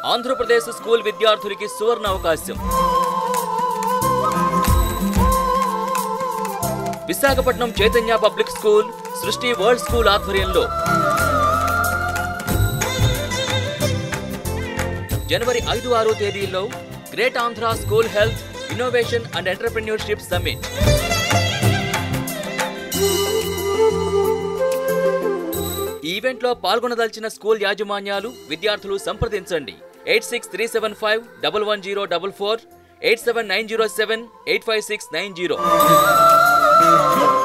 Andhra Pradesh school విద్యార్థులకి సువర్ణ అవకాశం Visakhapatnam Chaitanya public school Srishti world school ఆధ్వర్యంలో జనవరి ఐదు ఆరు తేదీల్లో great Andhra school health innovation and entrepreneurship summit ఈ ఈవెంట్లో పాల్గొనదలిచిన స్కూల్ యాజమాన్యాలు విద్యార్థులు సంప్రదించండి eight six three seven five double one zero double four eight seven nine zero seven eight five six nine zero